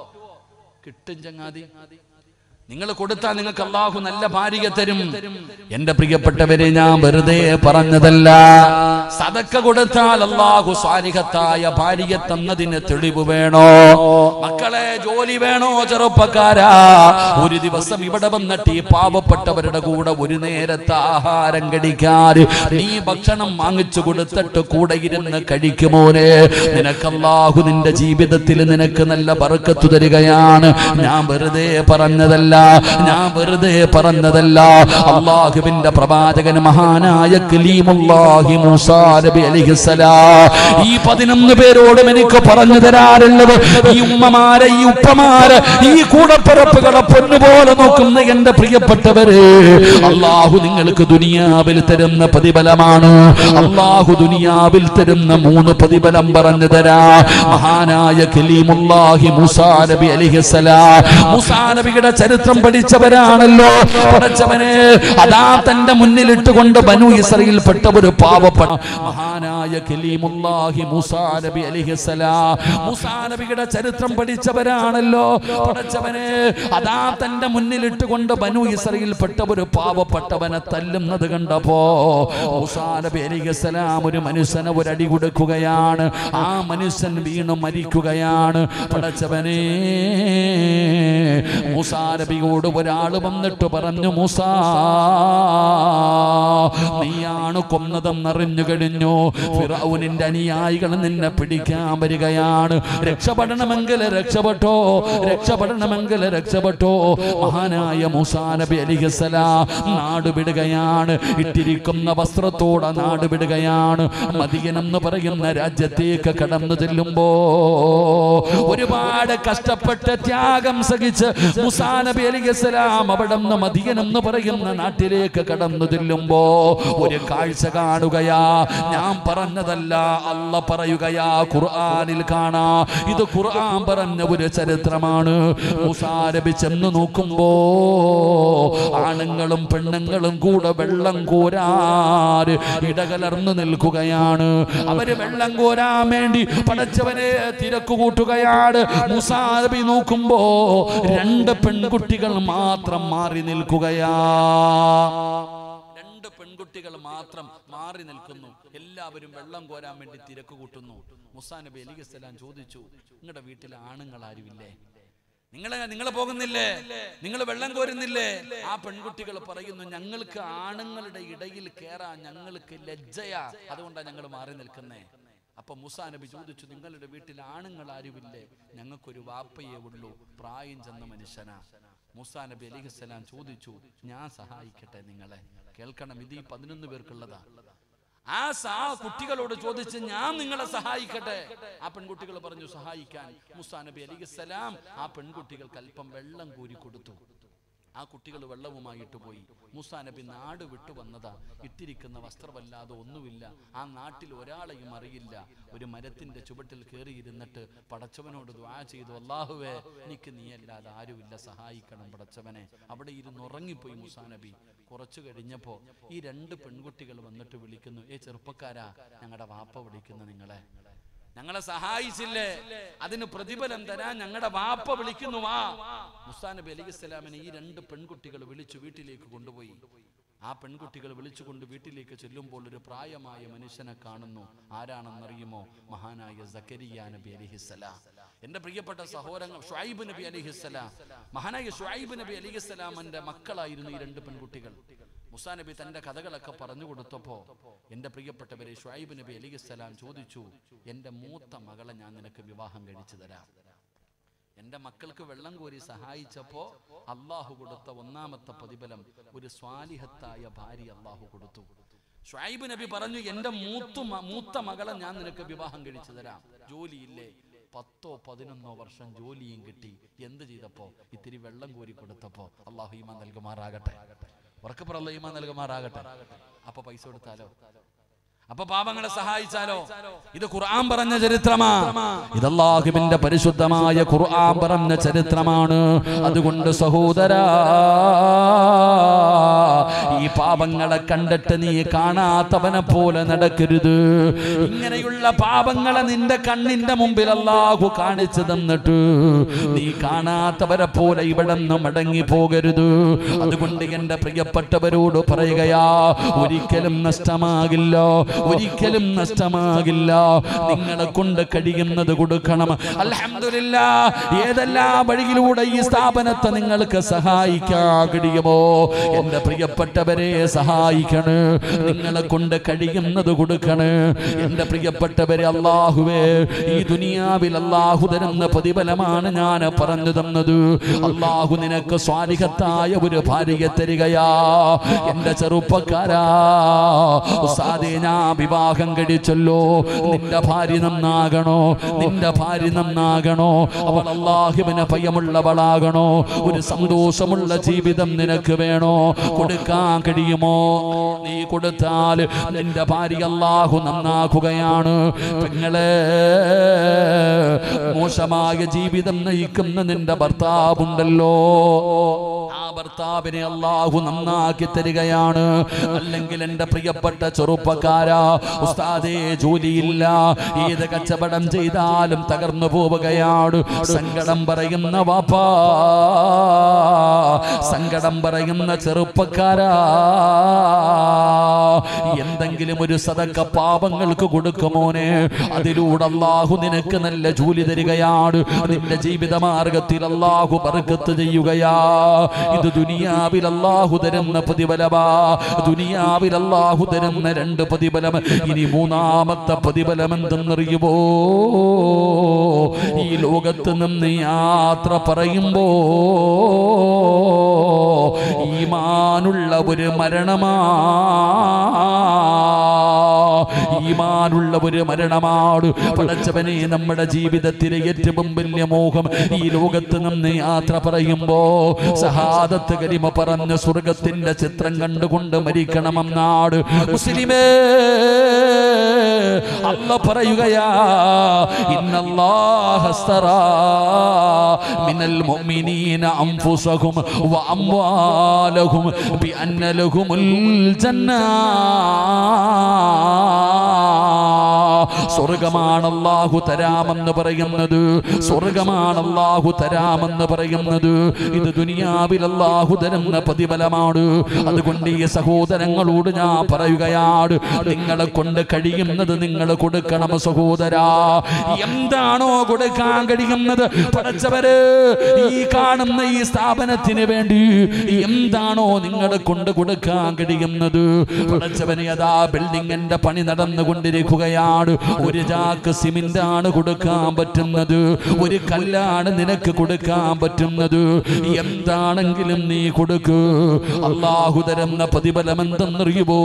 കിട്ടും ചങ്ങാതി നിങ്ങൾ കൊടുത്താൽ നിങ്ങൾക്ക് അള്ളാഹു നല്ല ഭാര്യ തരും എന്റെ പ്രിയപ്പെട്ടവരെ ഞാൻ വെറുതെ പറഞ്ഞതല്ല സതക്ക കൊടുത്താൽ അള്ളാഹു സ്വാലിഹത്തായ ഭാര്യ തന്നതിന് തെളിവ് വേണോ മക്കളെ ജോലി വേണോ ചെറുപ്പക്കാരാ ഒരു ദിവസം ഇവിടെ വന്നിട്ട് ഈ പാവപ്പെട്ടവരുടെ കൂടെ ഒരു നേരത്തെ ആഹാരം കഴിക്കാറ് നീ ഭക്ഷണം വാങ്ങിച്ചു കൊടുത്തിട്ട് കൂടെ ഇരുന്ന് കഴിക്കുമോനെ നിനക്ക് അള്ളാഹു നിന്റെ ജീവിതത്തിൽ നിനക്ക് നല്ല ബർക്കത്ത് തരികയാണ് ഞാൻ വെറുതെ പറഞ്ഞതല്ല ഞാൻ വെറുതെ പറഞ്ഞതല്ല അള്ളാഹുവിന്റെ പ്രവാചകൻ മഹാനായ കലീമുല്ലാഹി മൂസാ നബി അലൈഹിസ്സലാം ഈ പതിനൊന്ന് പേരോടും എനിക്ക് പറഞ്ഞു തരാറുള്ളത് ഈ ഉമ്മമാരെ ഈ ഉപ്പമാരെ ഈ കൂടപ്പിറപ്പുകളെ പൊന്നുപോലെ നോക്കുന്ന എന്റെ പ്രിയപ്പെട്ടവര് അള്ളാഹു നിങ്ങൾക്ക് ദുനിയാവിൽ തരുന്ന പ്രതിഫലമാണ് അള്ളാഹു ദുനിയാവിൽ തരുന്ന മൂന്ന് പ്രതിഫലം പറഞ്ഞു തരാ മഹാനായ കലീമുല്ലാഹി മൂസാ നബി അലൈഹിസ്സലാം മൂസാ നബിയുടെ ചരിത്രം പഠിച്ചവരാണല്ലോ പഠിച്ചവനെ അതാ തന്റെ മുന്നിലിട്ടുകൊണ്ട് ബനു ഇസ്രയേൽപ്പെട്ട ഒരു പാവപ്പെട്ട മഹാനായ കലീമുല്ലാഹി മൂസാ നബി അലൈഹിസ്സലാം മൂസാ നബിയുടെ ചരിത്രം പഠിച്ചവരാണല്ലോ പഠിച്ചവനെ അതാ തന്റെ മുന്നിലിട്ടുകൊണ്ട് ബനു ഇസ്രയേൽപ്പെട്ട ഒരു പാവപ്പെട്ടവനെ തല്ലുന്നത് കണ്ടപ്പോ മൂസാ നബി അലൈഹിസ്സലാം ഒരു മനുഷ്യനെ ഒരു അടി കൊടുക്കുകയാണ് ആ മനുഷ്യൻ വീണ് മരിക്കുകയാണ് പഠിച്ചവനെ മൂസാ നബിയോട് ഒരാൾ വന്നിട്ട് പറഞ്ഞു മൂസാ നീയാണ് കൊന്നതെന്നറിഞ്ഞു കഴിഞ്ഞു ഫിറൌനിന്റെ അനുയായികൾ നിന്നെ പിടിക്കാൻ വരികയാണ് രക്ഷപ്പെടണമെങ്കിൽ രക്ഷപ്പെട്ടോ രക്ഷപ്പെടണമെങ്കിൽ രക്ഷപ്പെട്ടോ മഹാനായ മൂസാ നബി അലിഹസലാം നാട് വിടുകയാണ് ഇട്ടിരിക്കുന്ന വസ്ത്രത്തോടെ നാട് വിടുകയാണ് മദിയൻ എന്ന് പറയുന്ന രാജ്യത്തേക്ക് കടന്നു ചെല്ലുമ്പോ ഒരുപാട് കഷ്ടപ്പെട്ട് ത്യാഗം സഹിച്ച് മുസാ നബി നബി അലിഖലാം അവിടെ നിന്ന് മദിയൻ എന്ന് പറയുന്ന നാട്ടിലേക്ക് കടന്നു ചെല്ലുമ്പോ ഒരു കാഴ്ച കാണുകയാ ഞാൻ പറഞ്ഞതല്ല അല്ല പറയുകയാ ഖുർആനിൽ കാണാ ഇത് ഖുർആൻ പറഞ്ഞ ഒരു ചരിത്രമാണ് മുസാരബി ചെന്ന് നോക്കുമ്പോ ആണുങ്ങളും പെണ്ണുങ്ങളും കൂടെ വെള്ളം കോരാറ് ഇടകലർന്നു നിൽക്കുകയാണ് അവര് വെള്ളം കോരാൻ വേണ്ടി പടച്ചവനെ തിരക്ക് കൂട്ടുകയാണ് മുസാരബി നോക്കുമ്പോ രണ്ട് പെൺകുട്ടികൾ മാത്രം മാറി നിൽക്കുകയാ രണ്ട് പെൺകുട്ടികൾ മാത്രം മാറി നിൽക്കുന്നു എല്ലാവരും വെള്ളം കോരാൻ വേണ്ടി തിരക്ക് കൂട്ടുന്നു മുസാ നബി അലിഖലാം ചോദിച്ചു നിങ്ങളുടെ വീട്ടിൽ ആണുങ്ങൾ ആരുമില്ലേ നിങ്ങൾ നിങ്ങൾ പോകുന്നില്ലേ നിങ്ങൾ വെള്ളം കോരുന്നില്ലേ ആ പെൺകുട്ടികൾ പറയുന്നു ഞങ്ങൾക്ക് ആണുങ്ങളുടെ ഇടയിൽ കേറാൻ ഞങ്ങൾക്ക് ലജ്ജയാ അതുകൊണ്ടാണ് ഞങ്ങൾ മാറി നിൽക്കുന്നേ അപ്പൊ മുസാ നബി ചോദിച്ചു നിങ്ങളുടെ വീട്ടിൽ ആണുങ്ങൾ ആരുമില്ലേ ഞങ്ങൾക്കൊരു വാപ്പയേ ഉള്ളൂ പ്രായം ചെന്ന മനുഷ്യനാ മുസാ നബി അലിഹസ്സലാം ചോദിച്ചു ഞാൻ സഹായിക്കട്ടെ നിങ്ങളെ കേൾക്കണം ഇത് ഈ പതിനൊന്ന് പേർക്കുള്ളതാ ആ സാ കുട്ടികളോട് ചോദിച്ച് ഞാൻ നിങ്ങളെ സഹായിക്കട്ടെ ആ പെൺകുട്ടികൾ പറഞ്ഞു സഹായിക്കാൻ മുസാ നബി അലിഹസ്സലാം ആ പെൺകുട്ടികൾക്ക് അല്പം വെള്ളം കോരി കൊടുത്തു ആ കുട്ടികൾ വെള്ളവുമായിട്ട് പോയി മുസാ നബി നാട് വിട്ടു വന്നതാ ഇട്ടിരിക്കുന്ന വസ്ത്രമല്ലാതെ ഒന്നുമില്ല ആ നാട്ടിൽ ഒരാളെയും അറിയില്ല ഒരു മരത്തിന്റെ ചുവട്ടിൽ കയറിയിരുന്നിട്ട് പടച്ചവനോട് ദ്വാ ചെയ്തു അള്ളാഹുവേ എനിക്ക് നീയല്ലാതെ ആരുമില്ല സഹായിക്കണം പടച്ചവനെ അവിടെ ഇരുന്ന് ഉറങ്ങിപ്പോയി മുസാ നബി കുറച്ചു കഴിഞ്ഞപ്പോ ഈ രണ്ട് പെൺകുട്ടികൾ വന്നിട്ട് വിളിക്കുന്നു ഏ ചെറുപ്പക്കാരാ ഞങ്ങളുടെ വാപ്പ വിളിക്കുന്നു നിങ്ങളെ ഞങ്ങളെ സഹായിച്ചില്ലേ അതിന് പ്രതിഫലം തരാൻ ഞങ്ങളുടെ വാപ്പ വിളിക്കുന്നു വാ മുസാ നബി അലൈഹി സ്വലാമിനെ ഈ രണ്ട് പെൺകുട്ടികൾ വിളിച്ചു വീട്ടിലേക്ക് കൊണ്ടുപോയി ആ പെൺകുട്ടികൾ വിളിച്ചുകൊണ്ട് വീട്ടിലേക്ക് ചെല്ലുമ്പോൾ ഒരു പ്രായമായ മനുഷ്യനെ കാണുന്നു ആരാണെന്നറിയുമോ മഹാനായ സക്കരിയ നബി അലിഹിസ്സലാം എന്റെ പ്രിയപ്പെട്ട സഹോദരങ്ങൾ ഷുഐബ് നബി അലിഹിസ്സലാം മഹാനായ ഷുഐബ് നബി അലിഹിസ്സലാമന്റെ മക്കളായിരുന്നു ഈ രണ്ട് പെൺകുട്ടികൾ മുസാ നബി തന്റെ കഥകളൊക്കെ പറഞ്ഞു കൊടുത്തപ്പോ എന്റെ പ്രിയപ്പെട്ടവരെ ഷുഐബ് നബി അലിഹിസ്സലാം ചോദിച്ചു എന്റെ മൂത്ത മകളെ ഞാൻ നിനക്ക് വിവാഹം കഴിച്ചു തരാം എന്റെ മക്കൾക്ക് വെള്ളം കോരി സഹായിച്ചപ്പോ അള്ളാഹു കൊടുത്ത ഒന്നാമത്തെ പ്രതിഫലം ഒരു സ്വാലിഹത്തായ ഭാര്യ അള്ളാഹു കൊടുത്തു ഷുഐബ് നബി പറഞ്ഞു എന്റെ മൂത്ത മ- മൂത്ത മകളെ ഞാൻ നിനക്ക് വിവാഹം കഴിച്ചു തരാം ജോലിയില്ലേ പത്തോ പതിനൊന്നോ വർഷം ജോലിയും കിട്ടി എന്ത് ചെയ്തപ്പോ ഇത്തിരി വെള്ളം കോരി കൊടുത്തപ്പോ അള്ളാഹു ഈമാൻ നൽകുമാറാകട്ടെ ഉറക്കപ്പുറള്ള ഈമാൻ നൽകുമാറാകട്ടെ അപ്പൊ പൈസ കൊടുത്താലോ അപ്പൊ പാപങ്ങളെ സഹായിച്ചാലോ ഇത് ഖുർആൻ പറഞ്ഞ ചരിത്രമാ ഇത് അല്ലാഹുവിന്റെ പരിശുദ്ധമായ ഖുർആൻ പറഞ്ഞ ചരിത്രമാണ് അതുകൊണ്ട് സഹോദരാ ഈ പാപങ്ങളെ കണ്ടിട്ട് നീ കാണാത്തവനെ പോലെ നടക്കരുത് ഇങ്ങനെയുള്ള പാപങ്ങളെ നിന്റെ കണ്ണിന്റെ മുമ്പിൽ അല്ലാഹു കാണിച്ചു തന്നിട്ട് നീ കാണാത്തവരെ പോലെ ഇവിടെ നിന്ന് മടങ്ങി പോകരുത് അതുകൊണ്ട് എന്റെ പ്രിയപ്പെട്ടവരോട് പറയുകയാ ഒരിക്കലും നഷ്ടമാകില്ല ഒരിക്കലും നഷ്ടമാകില്ല നിങ്ങളെ കൊണ്ട് കഴിയുന്നത് കൊടുക്കണം അൽഹംദുലില്ല ഏതെല്ലാം വഴിയിലൂടെ ഈ സ്ഥാപനത്തെ നിങ്ങൾക്ക് സഹായിക്കാൻ കഴിയുമോ എന്റെ പ്രിയപ്പെട്ടവരെ സഹായിക്കണ് നിങ്ങളെ കൊണ്ട് കഴിയുന്നത് കൊടുക്കണ് എന്റെ പ്രിയപ്പെട്ടവരെ അള്ളാഹുവേ ഈ ദുനിയാവിൽ അള്ളാഹു തരുന്ന പ്രതിഫലമാണ് ഞാൻ പറഞ്ഞു തന്നത് അള്ളാഹു നിനക്ക് സ്വാലിഹത്തായ ഒരു ഭാര്യയെ തരികയാ എന്റെ ചെറുപ്പക്കാരാ ഉസ്താദേ ഞാൻ വിവാഹം കഴിച്ചല്ലോ നിന്റെ ഭാര്യ നന്നാകണോ നിന്റെ ഭാര്യ നന്നാകണോ അവൾ അള്ളാഹുവിന് ഭയമുള്ളവളാകണോ ഒരു സന്തോഷമുള്ള ജീവിതം നിനക്ക് വേണോ കൊടുക്കാൻ കഴിയുമോ നീ കൊടുത്താൽ നിന്റെ ഭാര്യ അള്ളാഹു നന്നാക്കുകയാണ് പെങ്ങളെ മോശമായ ജീവിതം നയിക്കുന്ന നിന്റെ ഭർത്താവുണ്ടല്ലോ ആ ഭർത്താവിനെ അള്ളാഹു നന്നാക്കി തരികയാണ് അല്ലെങ്കിൽ എന്റെ പ്രിയപ്പെട്ട ചെറുപ്പക്കാരാ ഉസ്താദേ ജോലിയില്ല ഏത് കച്ചവടം ചെയ്താലും തകർന്നു പോവുകയാണ് സങ്കടം പറയുന്ന വാപ്പാ സങ്കടം പറയുന്ന ചെറുപ്പക്കാരാ എന്തെങ്കിലും ഒരു സതക്ക പാപങ്ങൾക്ക് കൊടുക്കുമോനെ അതിലൂടെ അള്ളാഹു നിനക്ക് നല്ല ജോലി തരികയാണ് നിന്റെ ജീവിത മാർഗത്തിൽ അള്ളാഹു ബർക്കത്ത് ചെയ്യുകയാ ഇത് ദുനിയാവിൽ അള്ളാഹു തരുന്ന പ്രതിഫലമാ ദുനിയാവിൽ അള്ളാഹു തരുന്ന രണ്ട് പ്രതിഫലം ഇനി മൂന്നാമത്തെ പ്രതിഫലം എന്തെന്നറിയുമോ ഈ ലോകത്ത് നിന്ന് യാത്ര പറയുമ്പോ ഈമാനുള്ള ഒരു മരണമാ ഈമാനുള്ള ഒരു മരണമാണ് പടച്ചവനെ നമ്മുടെ ജീവിതത്തിലെ ഏറ്റവും വലിയ മോഹം ഈ ലോകത്ത് നിന്ന് യാത്ര പറയുമ്പോ സഹാദത്ത് കരിമ പറഞ്ഞ സ്വർഗത്തിന്റെ ചിത്രം കണ്ടുകൊണ്ട് മരിക്കണമെന്നാണ് മുസ്ലിമേ അല്ല പറയുകയാ ഇന്നല്ലാഹ അസ്തറാ മിനൽ മുഅ്മിനീന അൻഫുസഹും വഅംവാലഹും ബിഅന്ന ലഹുമുൽ ജന്ന സ്വർഗമാണ് അല്ലാഹു തരാമെന്ന് പറയുന്നത് സ്വർഗമാണ് അല്ലാഹു തരാമെന്ന് പറയുന്നത് ഇത് ദുനിയാവിൽ അല്ലാഹു തരുന്ന പ്രതിഫലമാണ് അതുകൊണ്ട് ഈ സഹോദരങ്ങളോട് ഞാൻ പറയുകയാണ് നിങ്ങളെ കൊണ്ട് കഴിയുന്നത് നിങ്ങൾ കൊടുക്കണം സഹോദരാ എന്താണോ കൊടുക്കാൻ കഴിയുന്നത് പടച്ചവര് ഈ കാണുന്ന ഈ സ്ഥാപനത്തിന് വേണ്ടി എന്താണോ നിങ്ങളെ കൊണ്ട് കൊടുക്കാൻ കഴിയുന്നത് പടച്ചവനെ അതാ ബിൽഡിങ്ങിന്റെ പണി നടന്നുകൊണ്ടിരിക്കുകയാണ് ഒരു ചാക്ക് സിമെന്റ് ആണ് കൊടുക്കാൻ പറ്റുന്നത് ഒരു കല്ലാണ് നിനക്ക് കൊടുക്കാൻ പറ്റുന്നത് എന്താണെങ്കിലും നീ കൊടുക്ക് അള്ളാഹു തരുന്ന പ്രതിഫലം എന്തെന്നറിയുമോ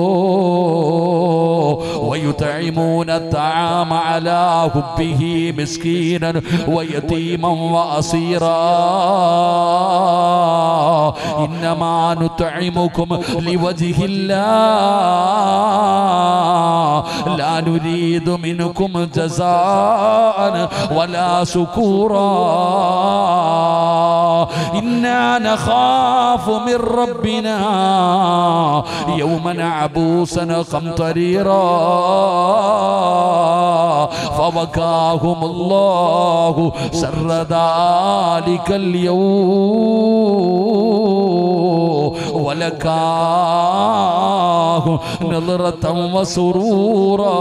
ويطعمون الطعام على حبه مسكينا ويتيما واسيرا انما نطعمكم لوجه الله لا نريد منكم جزاء ولا شكورا إنا نخاف من ربنا يوما عبوسا قمطريرا فوقاهم الله شر ذلك اليوم ولكاهم نظرة وسرورا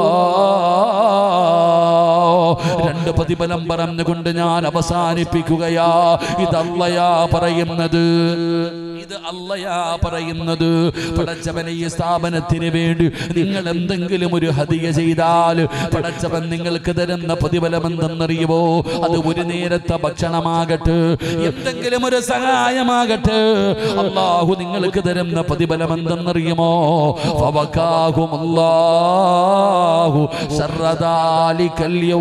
രണ്ട് പ്രതിഫലം പറഞ്ഞുകൊണ്ട് ഞാൻ അവസാനിപ്പിക്കുകയാ ഇതല്ലയാ പറയുന്നത് ഇത് അല്ലയാ പറയുന്നത് പടച്ചവനെ ഈ സ്ഥാപനത്തിന് വേണ്ടി നിങ്ങൾ എന്തെങ്കിലും ഒരു ഹതിയ ചെയ്താൽ പടച്ചവൻ നിങ്ങൾക്ക് തരുന്ന പ്രതിഫലം എന്തെന്നറിയുമോ അത് ഒരു നേരത്തെ ഭക്ഷണമാകട്ടെ എന്തെങ്കിലും ഒരു സഹായമാകട്ടെ അള്ളാഹു നിങ്ങൾക്ക് തരുന്ന പ്രതിഫലം എന്തെന്നറിയുമോ ഫവക്കാഹും അല്ലാഹു ശർറദാലിക്കല്യവൂ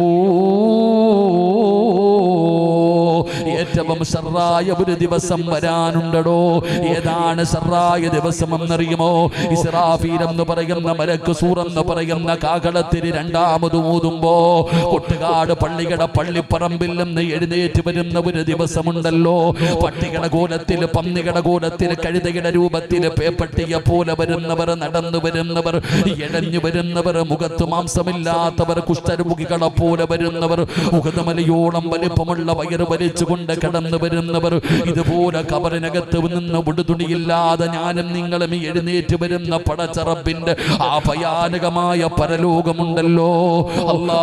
ഏറ്റവും ഷർറായ ഒരു ദിവസം വരാനുണ്ടടോ ഏതാണ് ഷർറായ ദിവസം എന്നറിയുമോ ഇസ്രാഫീൽ എന്ന് പറയുന്ന മലക്ക് സൂർ എന്ന് പറയുന്ന കാകളത്തിന് രണ്ടാമത് ഊതുമ്പോ കൊട്ടുകാട് പള്ളിയുടെ പള്ളിപ്പറമ്പിൽ നിന്ന് എഴുന്നേറ്റ് വരുന്ന ഒരു ദിവസമുണ്ടല്ലോ പട്ടികയുടെ കോലത്തിൽ പന്നികയുടെ കോലത്തിൽ കഴുതയുടെ രൂപത്തിൽ പേപ്പട്ടിയെ പോലെ വരുന്നവർ നടന്നു വരുന്നവർ ഇഴഞ്ഞു വരുന്നവർ മുഖത്ത് മാംസമില്ലാത്തവർ കുഷ്ഠരോഗികളെ പോലെ വരുന്നവർ മുഖതമലയോളം വലിപ്പമുള്ള വയറ് വലിച്ചുകൊണ്ട് കടന്നു വരുന്നവർ ഇതുപോലെ കബറിനകത്ത് നിന്ന് ഉടുതുണിയില്ലാതെ ഞാനും നിങ്ങളും ഈ എഴുന്നേറ്റ് വരുന്ന പടച്ചറപ്പിന്റെ ആ ഭയാനകമായ പരലോകമുണ്ടല്ലോ അല്ലാ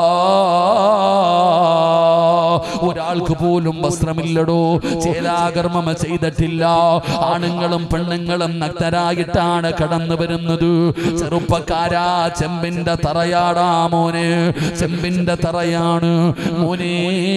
ഒരാൾക്ക് പോലും വസ്ത്രമില്ലടോ ചേലാകർമ്മം ചെയ്തിട്ടില്ല ആണുങ്ങളും പെണ്ണുങ്ങളും നഗ്നരായിട്ടാണ് കടന്നു വരുന്നത് ചെറുപ്പക്കാരാ ചെമ്പിന്റെ തറയാടാ മോനെ ചെമ്പിന്റെ തറയാണ് മോനെ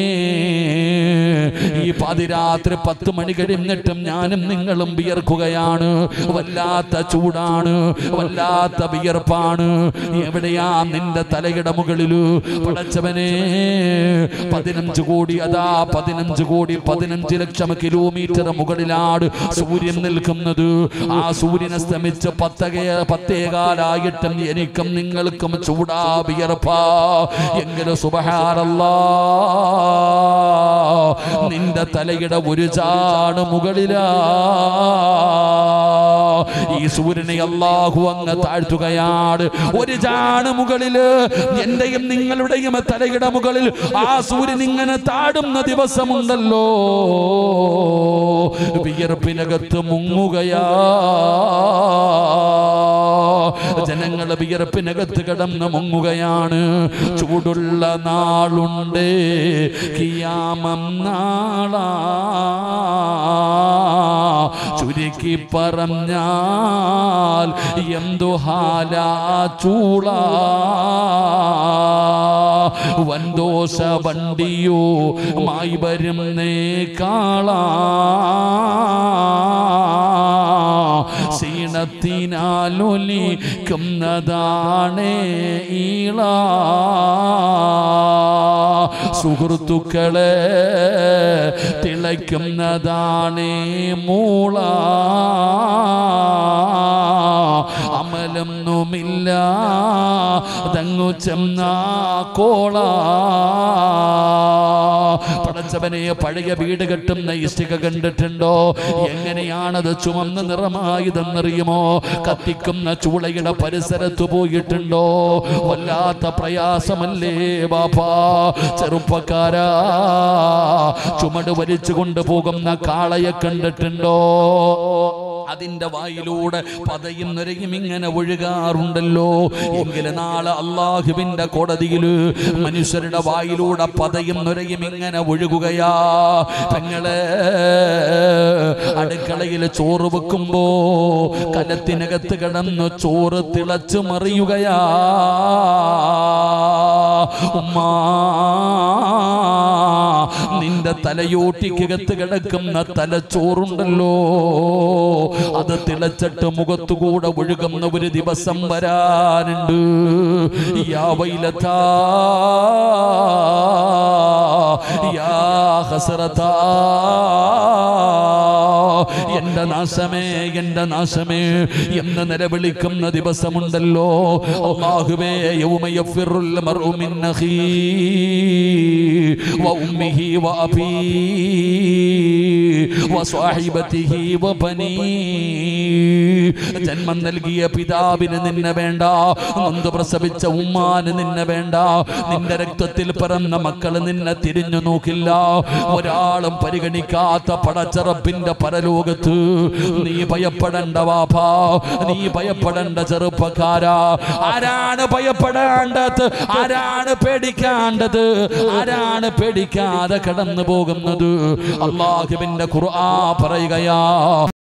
ഈ പാതിരാത്രി പത്ത് മണി കഴിഞ്ഞിട്ടും ഞാനും നിങ്ങളും വിയർക്കുകയാണ് വല്ലാത്ത ചൂടാണ് വല്ലാത്ത വിയർപ്പാണ് എവിടെയാ നിന്റെ തലയുടെ മുകളില് പടച്ചവനെ പതിനഞ്ച് കോടി അതാ പതിനഞ്ച് കോടി പതിനഞ്ച് ലക്ഷം കിലോമീറ്റർ മുകളിലാണ് സൂര്യൻ നിൽക്കുന്നത് ആ സൂര്യൻ അസ്തമിച്ച് പത്തകേ പത്തേകാലായിട്ടും എനിക്കും നിങ്ങൾക്കും ചൂടാ വിയർപ്പാ എങ്കിലും സുബഹാരല്ലാ നിന്റെ തലയുടെ ഒരു ചാണ് മുകളിലാ ഈ സൂര്യനെ അള്ളാഹു അങ്ങ് താഴ്ത്തുകയാണ് ഒരു ചാണ് മുകളില് എന്റെയും നിങ്ങളുടെയും തലയുടെ മുകളിൽ ആ സൂര്യൻ ഇങ്ങനെ താടുന്ന ദിവസമുണ്ടല്ലോ വിയർപ്പിനകത്ത് മുങ്ങുകയാ ജനങ്ങൾ വിയർപ്പിനകത്ത് കിടന്ന് മുങ്ങുകയാണ് ചൂടുള്ള നാളുണ്ട് കിയാമം നാളാ ചുരുക്കി പറഞ്ഞാൽ എന്തു ഹാലാ ചൂള വൻദോഷ വണ്ടിയോ മായി വരുന്നേ കാള ക്ഷീണ ജീവിതത്തിനാലൊലിക്കുന്നതാണ് ഈള സുഹൃത്തുക്കളെ തിളയ്ക്കുന്നതാണ് മൂള അമലൊന്നുമില്ല തങ്ങു ചെന്ന കോള പടച്ചവനെ പഴയ വീട് കെട്ടുന്ന ഇഷ്ടിക കണ്ടിട്ടുണ്ടോ എങ്ങനെയാണത് ചുമന്ന നിറമായതെന്നറിയുമോ കത്തിക്കുന്ന ചൂളയുടെ പരിസരത്ത് പോയിട്ടുണ്ടോ വല്ലാത്ത പ്രയാസമല്ലേ ബാപ്പാ ചെറുപ്പക്കാരാ ചുമട് വലിച്ചു കൊണ്ടുപോകുന്ന കാളയെ കണ്ടിട്ടുണ്ടോ അതിന്റെ വായിലൂടെ പതയും നിറയും ഇങ്ങനെ ഒഴുകാറുണ്ടല്ലോ എങ്കില് നാളെ അള്ളാഹുവിന്റെ കോടതിയില് മനുഷ്യരുടെ വായിലൂടെ പതയും നിറയും ഇങ്ങനെ ഒഴുകുകയാ പെങ്ങളെ അടുക്കളയിൽ ചോറ് വെക്കുമ്പോ കലത്തിനകത്ത് കിടന്ന് ചോറ് തിളച്ചു മറിയുകയാ ഉമ്മാ നിന്റെ തലയോട്ടിക്കകത്ത് കിടക്കുന്ന തലച്ചോറുണ്ടല്ലോ അത് തിളച്ചിട്ട് മുഖത്തുകൂടെ ഒഴുകുന്ന ഒരു ദിവസം വരാനുണ്ട് യാ വൈലതാ യാ ഹസറതാ എന്റെ നാശമേ എന്റെ നാശമേ എന്ന് നിലവിളിക്കുന്ന ദിവസമുണ്ടല്ലോ അല്ലാഹുവേ യൗമ യഫിറുൽ മർഉ മിൻ അഖീ വഉമ്മിഹി വഅബീ വസ്വാഹിബതിഹി വബനീ ജന്മം നൽകിയ പിതാവിന് നിന്നെ വേണ്ട നൊന്ത് പ്രസവിച്ച ഉമ്മാന് നിന്നെ വേണ്ട നിന്റെ രക്തത്തിൽ പിറന്ന മക്കള് നിന്നെ തിരിഞ്ഞു നോക്കില്ല ഒരാളും പരിഗണിക്കാത്ത പടച്ചറപ്പിന്റെ പരലോകത്ത് നീ ഭയപ്പെടേണ്ട വാപ്പാ നീ ഭയപ്പെടേണ്ട ചെറുപ്പക്കാരാ ആരാണ് ഭയപ്പെടേണ്ടത് ആരാണ് പേടിക്കേണ്ടത് ആരാണ് പേടിക്കാതെ കടന്നു പോകുന്നത് അള്ളാഹുവിന്റെ ഖുർആ പറയുകയാ